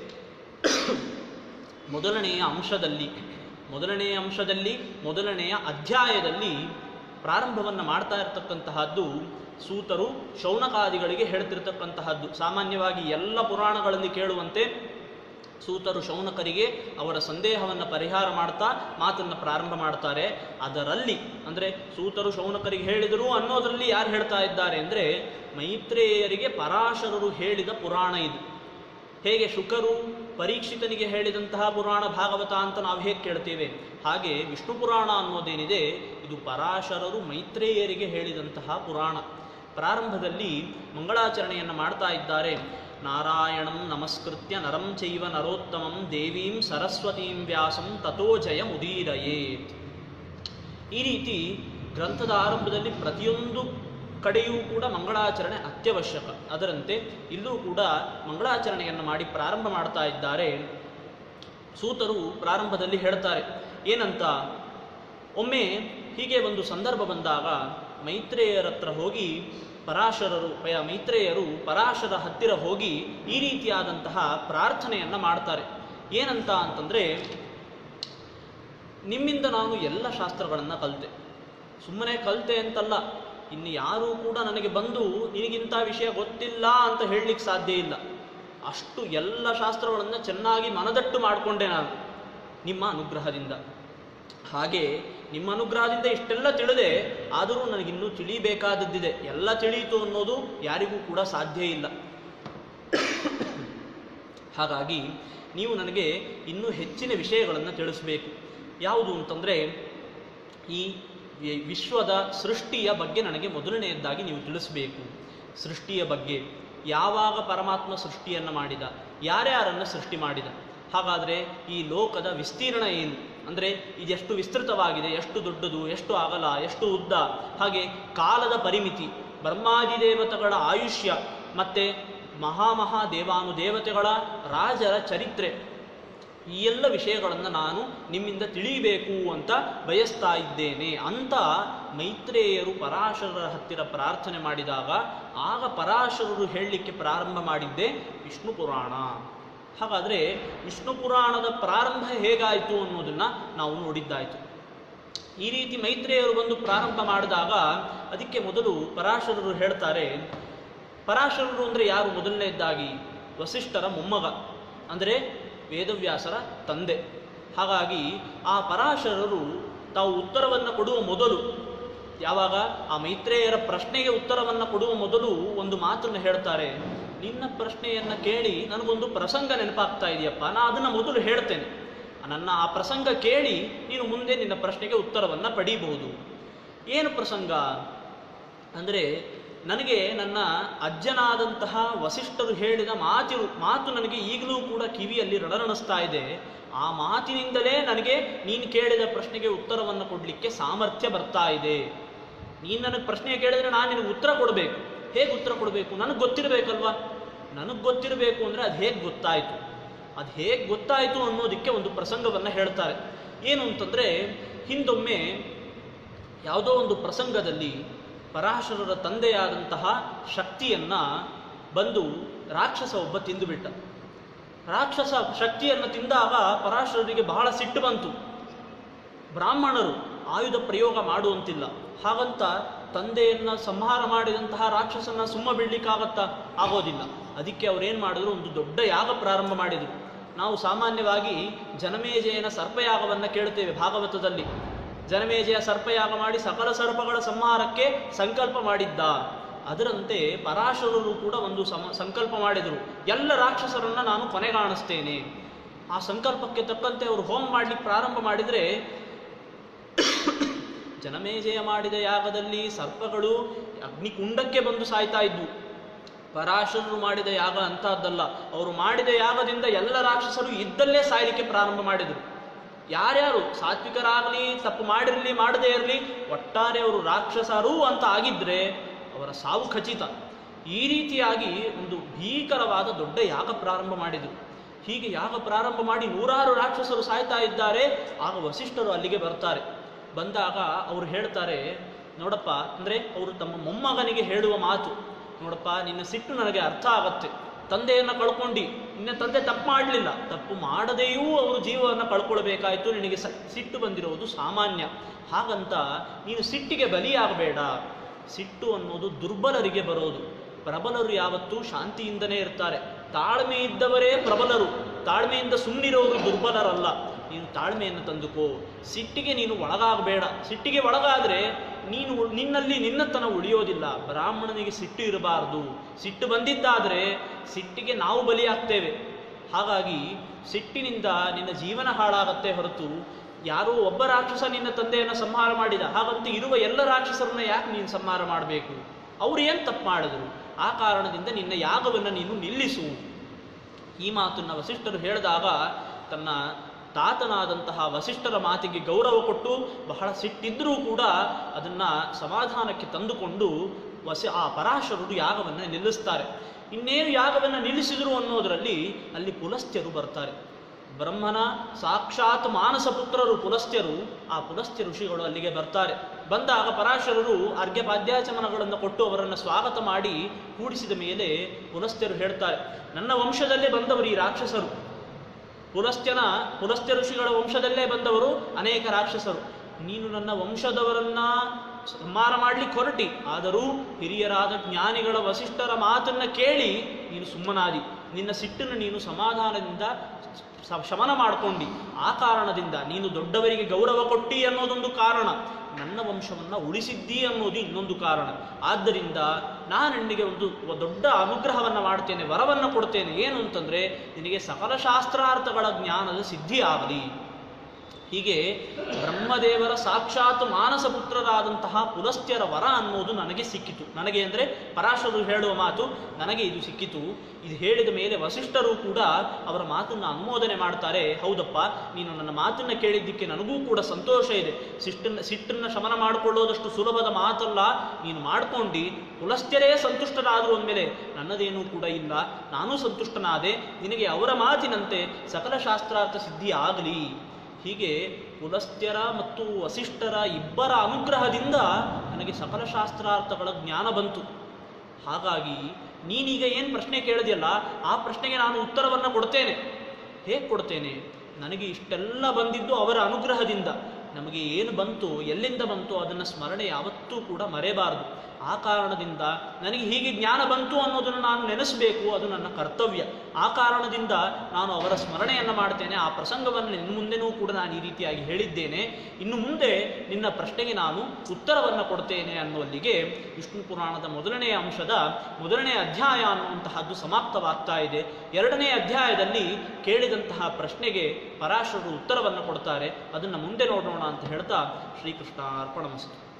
ಮೊದಲನೆಯ ಅಂಶದಲ್ಲಿ ಮೊದಲನೆಯ ಅಂಶದಲ್ಲಿ ಮೊದಲನೆಯ ಅಧ್ಯಾಯದಲ್ಲಿ ಪ್ರಾರಂಭವನ್ನು ಮಾಡ್ತಾ ಇರತಕ್ಕಂತಹದ್ದು ಸೂತರು ಶೌನಕಾದಿಗಳಿಗೆ ಹೇಳ್ತಿರ್ತಕ್ಕಂತಹದ್ದು ಸಾಮಾನ್ಯವಾಗಿ ಎಲ್ಲ ಪುರಾಣಗಳಲ್ಲಿ ಕೇಳುವಂತೆ ಸೂತರು ಶೌನಕರಿಗೆ ಅವರ ಸಂದೇಹವನ್ನು ಪರಿಹಾರ ಮಾಡ್ತಾ ಮಾತನ್ನು ಪ್ರಾರಂಭ ಮಾಡ್ತಾರೆ ಅದರಲ್ಲಿ ಅಂದರೆ ಸೂತರು ಶೌನಕರಿಗೆ ಹೇಳಿದರು ಅನ್ನೋದರಲ್ಲಿ ಯಾರು ಹೇಳ್ತಾ ಇದ್ದಾರೆ ಅಂದರೆ ಮೈತ್ರೇಯರಿಗೆ ಪರಾಶರರು ಹೇಳಿದ ಪುರಾಣ ಇದು ಹೇಗೆ ಶುಕರು ಪರೀಕ್ಷಿತನಿಗೆ ಹೇಳಿದಂತಹ ಪುರಾಣ ಭಾಗವತ ಅಂತ ನಾವು ಹೇಗೆ ಕೇಳ್ತೇವೆ ಹಾಗೆ ವಿಷ್ಣು ಪುರಾಣ ಅನ್ನೋದೇನಿದೆ ಇದು ಪರಾಶರರು ಮೈತ್ರೇಯರಿಗೆ ಹೇಳಿದಂತಹ ಪುರಾಣ ಪ್ರಾರಂಭದಲ್ಲಿ ಮಂಗಳಾಚರಣೆಯನ್ನು ಮಾಡ್ತಾ ಇದ್ದಾರೆ ನಾರಾಯಣಂ ನಮಸ್ಕೃತ್ಯ ನರಂ ಚೈವ ನರೋತ್ತಮಂ ದೇವೀಂ ಸರಸ್ವತೀಂ ವ್ಯಾಸಂ ತಥೋ ಜಯ ಮುದೀರಯೇತ್ ಈ ರೀತಿ ಗ್ರಂಥದ ಆರಂಭದಲ್ಲಿ ಪ್ರತಿಯೊಂದು ಕಡೆಯೂ ಕೂಡ ಮಂಗಳಾಚರಣೆ ಅತ್ಯವಶ್ಯಕ ಅದರಂತೆ ಇಲ್ಲೂ ಕೂಡ ಮಂಗಳಾಚರಣೆಯನ್ನು ಮಾಡಿ ಪ್ರಾರಂಭ ಮಾಡ್ತಾ ಇದ್ದಾರೆ ಸೂತರು ಪ್ರಾರಂಭದಲ್ಲಿ ಹೇಳ್ತಾರೆ ಏನಂತ ಒಮ್ಮೆ ಹೀಗೆ ಒಂದು ಸಂದರ್ಭ ಬಂದಾಗ ಮೈತ್ರೇಯರ ಹತ್ರ ಹೋಗಿ ಪರಾಶರರು ಪಯ- ಮೈತ್ರೇಯರು ಪರಾಶರ ಹತ್ತಿರ ಹೋಗಿ ಈ ರೀತಿಯಾದಂತಹ ಪ್ರಾರ್ಥನೆಯನ್ನು ಮಾಡ್ತಾರೆ ಏನಂತ ಅಂತಂದರೆ ನಿಮ್ಮಿಂದ ನಾನು ಎಲ್ಲ ಶಾಸ್ತ್ರಗಳನ್ನು ಕಲಿತೆ ಸುಮ್ಮನೆ ಕಲಿತೆ ಅಂತಲ್ಲ ಇನ್ನು ಯಾರೂ ಕೂಡ ನನಗೆ ಬಂದು ನಿನಗಿಂಥ ವಿಷಯ ಗೊತ್ತಿಲ್ಲ ಅಂತ ಹೇಳಲಿಕ್ಕೆ ಸಾಧ್ಯ ಇಲ್ಲ ಅಷ್ಟು ಎಲ್ಲ ಶಾಸ್ತ್ರಗಳನ್ನು ಚೆನ್ನಾಗಿ ಮನದಟ್ಟು ಮಾಡಿಕೊಂಡೆ ನಾನು ನಿಮ್ಮ ಅನುಗ್ರಹದಿಂದ ಹಾಗೆ ನಿಮ್ಮ ಅನುಗ್ರಹದಿಂದ ಇಷ್ಟೆಲ್ಲ ತಿಳಿದೆ ಆದರೂ ನನಗಿನ್ನೂ ತಿಳಿಬೇಕಾದದ್ದಿದೆ ಎಲ್ಲ ತಿಳಿಯಿತು ಅನ್ನೋದು ಯಾರಿಗೂ ಕೂಡ ಸಾಧ್ಯ ಇಲ್ಲ ಹಾಗಾಗಿ ನೀವು ನನಗೆ ಇನ್ನೂ ಹೆಚ್ಚಿನ ವಿಷಯಗಳನ್ನು ತಿಳಿಸಬೇಕು ಯಾವುದು ಅಂತಂದರೆ ಈ ವಿ- ವಿಶ್ವದ ಸೃಷ್ಟಿಯ ಬಗ್ಗೆ ನನಗೆ ಮೊದಲನೆಯದ್ದಾಗಿ ನೀವು ತಿಳಿಸಬೇಕು ಸೃಷ್ಟಿಯ ಬಗ್ಗೆ ಯಾವಾಗ ಪರಮಾತ್ಮ ಸೃಷ್ಟಿಯನ್ನು ಮಾಡಿದ ಯಾರ್ಯಾರನ್ನು ಸೃಷ್ಟಿ ಮಾಡಿದ ಹಾಗಾದರೆ ಈ ಲೋಕದ ವಿಸ್ತೀರ್ಣ ಏನು ಅಂದರೆ ಇದೆಷ್ಟು ವಿಸ್ತೃತವಾಗಿದೆ ಎಷ್ಟು ದೊಡ್ಡದು ಎಷ್ಟು ಅಗಲ ಎಷ್ಟು ಉದ್ದ ಹಾಗೆ ಕಾಲದ ಪರಿಮಿತಿ ಬ್ರಹ್ಮಾದಿ ದೇವತೆಗಳ ಆಯುಷ್ಯ ಮತ್ತು ಮಹಾಮಹಾ ದೇವಾನುದೇವತೆಗಳ ರಾಜರ ಚರಿತ್ರೆ ಈ ಎಲ್ಲ ವಿಷಯಗಳನ್ನು ನಾನು ನಿಮ್ಮಿಂದ ತಿಳಿಯಬೇಕು ಅಂತ ಬಯಸ್ತಾ ಇದ್ದೇನೆ ಅಂತ ಮೈತ್ರೇಯರು ಪರಾಶರರ ಹತ್ತಿರ ಪ್ರಾರ್ಥನೆ ಮಾಡಿದಾಗ ಆಗ ಪರಾಶರರು ಹೇಳಲಿಕ್ಕೆ ಪ್ರಾರಂಭ ಮಾಡಿದ್ದೇ ವಿಷ್ಣು ಪುರಾಣ ಹಾಗಾದರೆ ವಿಷ್ಣು ಪುರಾಣದ ಪ್ರಾರಂಭ ಹೇಗಾಯಿತು ಅನ್ನೋದನ್ನು ನಾವು ನೋಡಿದ್ದಾಯಿತು ಈ ರೀತಿ ಮೈತ್ರೇಯರು ಬಂದು ಪ್ರಾರಂಭ ಮಾಡಿದಾಗ ಅದಕ್ಕೆ ಮೊದಲು ಪರಾಶರರು ಹೇಳ್ತಾರೆ ಪರಾಶರರು ಅಂದರೆ ಯಾರು ಮೊದಲನೇದ್ದಾಗಿ ವಸಿಷ್ಠರ ಮೊಮ್ಮಗ ಅಂದರೆ ವೇದವ್ಯಾಸರ ತಂದೆ ಹಾಗಾಗಿ ಆ ಪರಾಶರರು ತಾವು ಉತ್ತರವನ್ನು ಕೊಡುವ ಮೊದಲು ಯಾವಾಗ ಆ ಮೈತ್ರೇಯರ ಪ್ರಶ್ನೆಗೆ ಉತ್ತರವನ್ನು ಕೊಡುವ ಮೊದಲು ಒಂದು ಮಾತನ್ನು ಹೇಳ್ತಾರೆ ನಿನ್ನ ಪ್ರಶ್ನೆಯನ್ನು ಕೇಳಿ ನನಗೊಂದು ಪ್ರಸಂಗ ನೆನಪಾಗ್ತಾ ಇದೆಯಪ್ಪ ನಾ ಅದನ್ನು ಮೊದಲು ಹೇಳ್ತೇನೆ ನನ್ನ ಆ ಪ್ರಸಂಗ ಕೇಳಿ ನೀನು ಮುಂದೆ ನಿನ್ನ ಪ್ರಶ್ನೆಗೆ ಉತ್ತರವನ್ನು ಪಡೀಬಹುದು ಏನು ಪ್ರಸಂಗ ಅಂದರೆ ನನಗೆ ನನ್ನ ಅಜ್ಜನಾದಂತಹ ವಸಿಷ್ಠರು ಹೇಳಿದ ಮಾತು ಮಾತು ನನಗೆ ಈಗಲೂ ಕೂಡ ಕಿವಿಯಲ್ಲಿ ರಣರಣಿಸ್ತಾ ಇದೆ ಆ ಮಾತಿನಿಂದಲೇ ನನಗೆ ನೀನು ಕೇಳಿದ ಪ್ರಶ್ನೆಗೆ ಉತ್ತರವನ್ನು ಕೊಡಲಿಕ್ಕೆ ಸಾಮರ್ಥ್ಯ ಬರ್ತಾ ಇದೆ ನೀನು ನನಗೆ ಪ್ರಶ್ನೆ ಕೇಳಿದ್ರೆ ನಾನು ನಿನಗೆ ಉತ್ತರ ಕೊಡಬೇಕು ಹೇಗೆ ಉತ್ತರ ಕೊಡಬೇಕು ನನಗೆ ಗೊತ್ತಿರಬೇಕಲ್ವಾ ನನಗೆ ಗೊತ್ತಿರಬೇಕು ಅಂದರೆ ಅದು ಹೇಗೆ ಗೊತ್ತಾಯಿತು ಅದು ಹೇಗೆ ಗೊತ್ತಾಯಿತು ಅನ್ನೋದಕ್ಕೆ ಒಂದು ಪ್ರಸಂಗವನ್ನು ಹೇಳ್ತಾರೆ ಏನು ಅಂತಂದರೆ ಹಿಂದೊಮ್ಮೆ ಯಾವುದೋ ಒಂದು ಪ್ರಸಂಗದಲ್ಲಿ ಪರಾಶರರ ತಂದೆಯಾದಂತಹ ಶಕ್ತಿಯನ್ನ ಬಂದು ರಾಕ್ಷಸ ಒಬ್ಬ ತಿಂದುಬಿಟ್ಟ ರಾಕ್ಷಸ ಶಕ್ತಿಯನ್ನು ತಿಂದಾಗ ಪರಾಶರರಿಗೆ ಬಹಳ ಸಿಟ್ಟು ಬಂತು ಬ್ರಾಹ್ಮಣರು ಆಯುಧ ಪ್ರಯೋಗ ಮಾಡುವಂತಿಲ್ಲ ಹಾಗಂತ ತಂದೆಯನ್ನ ಸಂಹಾರ ಮಾಡಿದಂತಹ ರಾಕ್ಷಸನ ಸುಮ್ಮ ಬಿಡ್ಲಿಕ್ಕಾಗತ್ತಾ ಆಗೋದಿಲ್ಲ ಅದಕ್ಕೆ ಅವ್ರೇನು ಮಾಡಿದ್ರು ಒಂದು ದೊಡ್ಡ ಯಾಗ ಪ್ರಾರಂಭ ಮಾಡಿದರು ನಾವು ಸಾಮಾನ್ಯವಾಗಿ ಜನಮೇಜಯನ ಸರ್ಪಯಾಗವನ್ನು ಕೇಳ್ತೇವೆ ಭಾಗವತದಲ್ಲಿ ಜನಮೇಜಯ ಸರ್ಪಯಾಗ ಮಾಡಿ ಸಕಲ ಸರ್ಪಗಳ ಸಂಹಾರಕ್ಕೆ ಸಂಕಲ್ಪ ಮಾಡಿದ್ದ ಅದರಂತೆ ಪರಾಶರರು ಕೂಡ ಒಂದು ಸಮ ಸಂಕಲ್ಪ ಮಾಡಿದರು ಎಲ್ಲ ರಾಕ್ಷಸರನ್ನ ನಾನು ಕೊನೆಗಾಣಿಸ್ತೇನೆ ಆ ಸಂಕಲ್ಪಕ್ಕೆ ತಕ್ಕಂತೆ ಅವರು ಹೋಮ ಮಾಡ್ಲಿಕ್ಕೆ ಪ್ರಾರಂಭ ಮಾಡಿದರೆ ಜನಮೇಜಯ ಮಾಡಿದ ಯಾಗದಲ್ಲಿ ಸರ್ಪಗಳು ಅಗ್ನಿಕುಂಡಕ್ಕೆ ಬಂದು ಸಾಯ್ತಾ ಇದ್ವು ಪರಾಶರರು ಮಾಡಿದ ಯಾಗ ಅಂತಹದ್ದಲ್ಲ ಅವರು ಮಾಡಿದ ಯಾಗದಿಂದ ಎಲ್ಲ ರಾಕ್ಷಸರು ಇದ್ದಲ್ಲೇ ಸಾಯಲಿಕ್ಕೆ ಪ್ರಾರಂಭ ಮಾಡಿದರು ಯಾರ್ಯಾರು ಸಾತ್ವಿಕರಾಗಲಿ ತಪ್ಪು ಮಾಡಿರಲಿ ಮಾಡದೇ ಇರಲಿ ಒಟ್ಟಾರೆ ಅವರು ರಾಕ್ಷಸರು ಅಂತ ಆಗಿದ್ರೆ ಅವರ ಸಾವು ಖಚಿತ ಈ ರೀತಿಯಾಗಿ ಒಂದು ಭೀಕರವಾದ ದೊಡ್ಡ ಯಾಗ ಪ್ರಾರಂಭ ಮಾಡಿದರು ಹೀಗೆ ಯಾಗ ಪ್ರಾರಂಭ ಮಾಡಿ ನೂರಾರು ರಾಕ್ಷಸರು ಸಾಯ್ತಾ ಇದ್ದಾರೆ ಆಗ ವಸಿಷ್ಠರು ಅಲ್ಲಿಗೆ ಬರ್ತಾರೆ ಬಂದಾಗ ಅವರು ಹೇಳ್ತಾರೆ ನೋಡಪ್ಪ ಅಂದರೆ ಅವರು ತಮ್ಮ ಮೊಮ್ಮಗನಿಗೆ ಹೇಳುವ ಮಾತು ನೋಡಪ್ಪ ನಿನ್ನ ಸಿಟ್ಟು ನನಗೆ ಅರ್ಥ ಆಗತ್ತೆ ತಂದೆಯನ್ನು ಕಳ್ಕೊಂಡು ನಿನ್ನ ತಂದೆ ತಪ್ಪು ಮಾಡಲಿಲ್ಲ ತಪ್ಪು ಮಾಡದೆಯೂ ಅವರು ಜೀವವನ್ನು ಕಳ್ಕೊಳ್ಬೇಕಾಯ್ತು ನಿನಗೆ ಸ ಸಿಟ್ಟು ಬಂದಿರೋದು ಸಾಮಾನ್ಯ ಹಾಗಂತ ನೀನು ಸಿಟ್ಟಿಗೆ ಬಲಿಯಾಗಬೇಡ ಸಿಟ್ಟು ಅನ್ನೋದು ದುರ್ಬಲರಿಗೆ ಬರೋದು ಪ್ರಬಲರು ಯಾವತ್ತೂ ಶಾಂತಿಯಿಂದನೇ ಇರ್ತಾರೆ ತಾಳ್ಮೆ ಇದ್ದವರೇ ಪ್ರಬಲರು ತಾಳ್ಮೆಯಿಂದ ಸುಮ್ಮನಿರೋರು ದುರ್ಬಲರಲ್ಲ ನೀನು ತಾಳ್ಮೆಯನ್ನು ತಂದುಕೋ ಸಿಟ್ಟಿಗೆ ನೀನು ಒಳಗಾಗಬೇಡ ಸಿಟ್ಟಿಗೆ ಒಳಗಾದರೆ ನೀನು ಉಳ್- ನಿನ್ನಲ್ಲಿ ನಿನ್ನತನ ಉಳಿಯೋದಿಲ್ಲ ಬ್ರಾಹ್ಮಣನಿಗೆ ಸಿಟ್ಟು ಇರಬಾರದು ಸಿಟ್ಟು ಬಂದಿದ್ದಾದರೆ ಸಿಟ್ಟಿಗೆ ನಾವು ಬಲಿಯಾಗ್ತೇವೆ ಹಾಗಾಗಿ ಸಿಟ್ಟಿನಿಂದ ನಿನ್ನ ಜೀವನ ಹಾಳಾಗತ್ತೆ ಹೊರತು ಯಾರೋ ಒಬ್ಬ ರಾಕ್ಷಸ ನಿನ್ನ ತಂದೆಯನ್ನು ಸಂಹಾರ ಮಾಡಿದ ಹಾಗಂತ ಇರುವ ಎಲ್ಲ ರಾಕ್ಷಸರನ್ನ ಯಾಕೆ ನೀನು ಸಂಹಾರ ಮಾಡಬೇಕು ಅವ್ರು ಏನು ತಪ್ಪು ಮಾಡಿದ್ರು ಆ ಕಾರಣದಿಂದ ನಿನ್ನ ಯಾಗವನ್ನು ನೀನು ನಿಲ್ಲಿಸು ಈ ಮಾತನ್ನು ವಸಿಷ್ಠರು ಹೇಳಿದಾಗ ತನ್ನ ತಾತನಾದಂತಹ ವಸಿಷ್ಠರ ಮಾತಿಗೆ ಗೌರವ ಕೊಟ್ಟು ಬಹಳ ಸಿಟ್ಟಿದ್ರೂ ಕೂಡ ಅದನ್ನು ಸಮಾಧಾನಕ್ಕೆ ತಂದುಕೊಂಡು ವಸಿ ಆ ಪರಾಶರರು ಯಾಗವನ್ನು ನಿಲ್ಲಿಸ್ತಾರೆ ಇನ್ನೇನು ಯಾಗವನ್ನು ನಿಲ್ಲಿಸಿದರು ಅನ್ನೋದರಲ್ಲಿ ಅಲ್ಲಿ ಪುಲಸ್ತ್ಯರು ಬರ್ತಾರೆ ಬ್ರಹ್ಮನ ಸಾಕ್ಷಾತ್ ಮಾನಸ ಪುತ್ರರು ಪುಲಸ್ತ್ಯರು ಆ ಪುಲಸ್ತ್ಯ ಋಷಿಗಳು ಅಲ್ಲಿಗೆ ಬರ್ತಾರೆ ಬಂದಾಗ ಪರಾಶರರು ಅರ್ಘ್ಯ ಪಾದ್ಯಾಚಮನಗಳನ್ನು ಕೊಟ್ಟು ಅವರನ್ನು ಸ್ವಾಗತ ಮಾಡಿ ಕೂಡಿಸಿದ ಮೇಲೆ ಪುಲಸ್ತ್ಯರು ಹೇಳ್ತಾರೆ ನನ್ನ ವಂಶದಲ್ಲೇ ಬಂದವರು ಈ ರಾಕ್ಷಸರು ಪುಲಸ್ತ್ಯನ ಪುಲಸ್ತ್ಯ ಋಷಿಗಳ ವಂಶದಲ್ಲೇ ಬಂದವರು ಅನೇಕ ರಾಕ್ಷಸರು ನೀನು ನನ್ನ ವಂಶದವರನ್ನ ಸಂಹಾರ ಮಾಡ್ಲಿಕ್ಕೆ ಹೊರಟಿ ಆದರೂ ಹಿರಿಯರಾದ ಜ್ಞಾನಿಗಳ ವಸಿಷ್ಠರ ಮಾತನ್ನ ಕೇಳಿ ನೀನು ಸುಮ್ಮನಾದಿ ನಿನ್ನ ಸಿಟ್ಟನ್ನು ನೀನು ಸಮಾಧಾನದಿಂದ ಸ- ಶಮನ ಮಾಡ್ಕೊಂಡಿ ಆ ಕಾರಣದಿಂದ ನೀನು ದೊಡ್ಡವರಿಗೆ ಗೌರವ ಕೊಟ್ಟಿ ಅನ್ನೋದೊಂದು ಕಾರಣ ನನ್ನ ವಂಶವನ್ನು ಉಳಿಸಿದ್ದಿ ಅನ್ನೋದು ಇನ್ನೊಂದು ಕಾರಣ ಆದ್ದರಿಂದ ನಾನು ನಿನಗೆ ಒಂದು ಒ- ದೊಡ್ಡ ಅನುಗ್ರಹವನ್ನು ಮಾಡ್ತೇನೆ ವರವನ್ನು ಕೊಡ್ತೇನೆ ಏನು ಅಂತಂದರೆ ನಿನಗೆ ಸಕಲ ಶಾಸ್ತ್ರಾರ್ಥಗಳ ಜ್ಞಾನದ ಸಿದ್ಧಿ ಆಗಲಿ ಹೀಗೆ ಬ್ರಹ್ಮದೇವರ ಸಾಕ್ಷಾತ್ ಮಾನಸ ಪುತ್ರರಾದಂತಹ ಪುಲಸ್ತ್ಯರ ವರ ಅನ್ನೋದು ನನಗೆ ಸಿಕ್ಕಿತು ನನಗೆ ಅಂದರೆ ಪರಾಶರರು ಹೇಳುವ ಮಾತು ನನಗೆ ಇದು ಸಿಕ್ಕಿತು ಇದು ಹೇಳಿದ ಮೇಲೆ ವಸಿಷ್ಠರು ಕೂಡ ಅವರ ಮಾತನ್ನು ಅನುಮೋದನೆ ಮಾಡ್ತಾರೆ ಹೌದಪ್ಪ ನೀನು ನನ್ನ ಮಾತನ್ನು ಕೇಳಿದ್ದಕ್ಕೆ ನನಗೂ ಕೂಡ ಸಂತೋಷ ಇದೆ ಸಿಟ್ಟನ್ನು ಸಿಟ್ಟನ್ನು ಶಮನ ಮಾಡಿಕೊಳ್ಳೋದಷ್ಟು ಸುಲಭದ ಮಾತಲ್ಲ ನೀನು ಮಾಡ್ಕೊಂಡು ಪುಲಸ್ತ್ಯರೇ ಸಂತುಷ್ಟರಾದರು ಅಂದಮೇಲೆ ನನ್ನದೇನೂ ಕೂಡ ಇಲ್ಲ ನಾನೂ ಸಂತುಷ್ಟನಾದೆ ನಿನಗೆ ಅವರ ಮಾತಿನಂತೆ ಸಕಲ ಶಾಸ್ತ್ರಾರ್ಥ ಸಿದ್ಧಿ ಆಗಲಿ ಹೀಗೆ ಪುಲಸ್ತ್ಯರ ಮತ್ತು ವಸಿಷ್ಠರ ಇಬ್ಬರ ಅನುಗ್ರಹದಿಂದ ನನಗೆ ಸಕಲ ಶಾಸ್ತ್ರಾರ್ಥಗಳ ಜ್ಞಾನ ಬಂತು ಹಾಗಾಗಿ ನೀನೀಗ ಏನು ಪ್ರಶ್ನೆ ಕೇಳಿದೆಯಲ್ಲ ಆ ಪ್ರಶ್ನೆಗೆ ನಾನು ಉತ್ತರವನ್ನು ಕೊಡ್ತೇನೆ ಹೇಗೆ ಕೊಡ್ತೇನೆ ನನಗೆ ಇಷ್ಟೆಲ್ಲ ಬಂದಿದ್ದು ಅವರ ಅನುಗ್ರಹದಿಂದ ನಮಗೆ ಏನು ಬಂತು ಎಲ್ಲಿಂದ ಬಂತು ಅದನ್ನು ಸ್ಮರಣೆ ಯಾವತ್ತೂ ಕೂಡ ಮರೆಯಬಾರದು ಆ ಕಾರಣದಿಂದ ನನಗೆ ಹೀಗೆ ಜ್ಞಾನ ಬಂತು ಅನ್ನೋದನ್ನು ನಾನು ನೆನೆಸಬೇಕು ಅದು ನನ್ನ ಕರ್ತವ್ಯ ಆ ಕಾರಣದಿಂದ ನಾನು ಅವರ ಸ್ಮರಣೆಯನ್ನು ಮಾಡ್ತೇನೆ ಆ ಪ್ರಸಂಗವನ್ನು ನಿನ್ನ ಮುಂದೆನೂ ಕೂಡ ನಾನು ಈ ರೀತಿಯಾಗಿ ಹೇಳಿದ್ದೇನೆ ಇನ್ನು ಮುಂದೆ ನಿನ್ನ ಪ್ರಶ್ನೆಗೆ ನಾನು ಉತ್ತರವನ್ನು ಕೊಡ್ತೇನೆ ಅನ್ನುವಲ್ಲಿಗೆ ವಿಷ್ಣು ಪುರಾಣದ ಮೊದಲನೆಯ ಅಂಶದ ಮೊದಲನೇ ಅಧ್ಯಾಯ ಅನ್ನುವಂತಹದ್ದು ಸಮಾಪ್ತವಾಗ್ತಾ ಇದೆ ಎರಡನೇ ಅಧ್ಯಾಯದಲ್ಲಿ ಕೇಳಿದಂತಹ ಪ್ರಶ್ನೆಗೆ ಪರಾಶರರು ಉತ್ತರವನ್ನು ಕೊಡ್ತಾರೆ ಅದನ್ನು ಮುಂದೆ ನೋಡೋಣ ಅಂತ ಹೇಳ್ತಾ ಶ್ರೀಕೃಷ್ಣ ಅರ್ಪಣಮಸ್ತು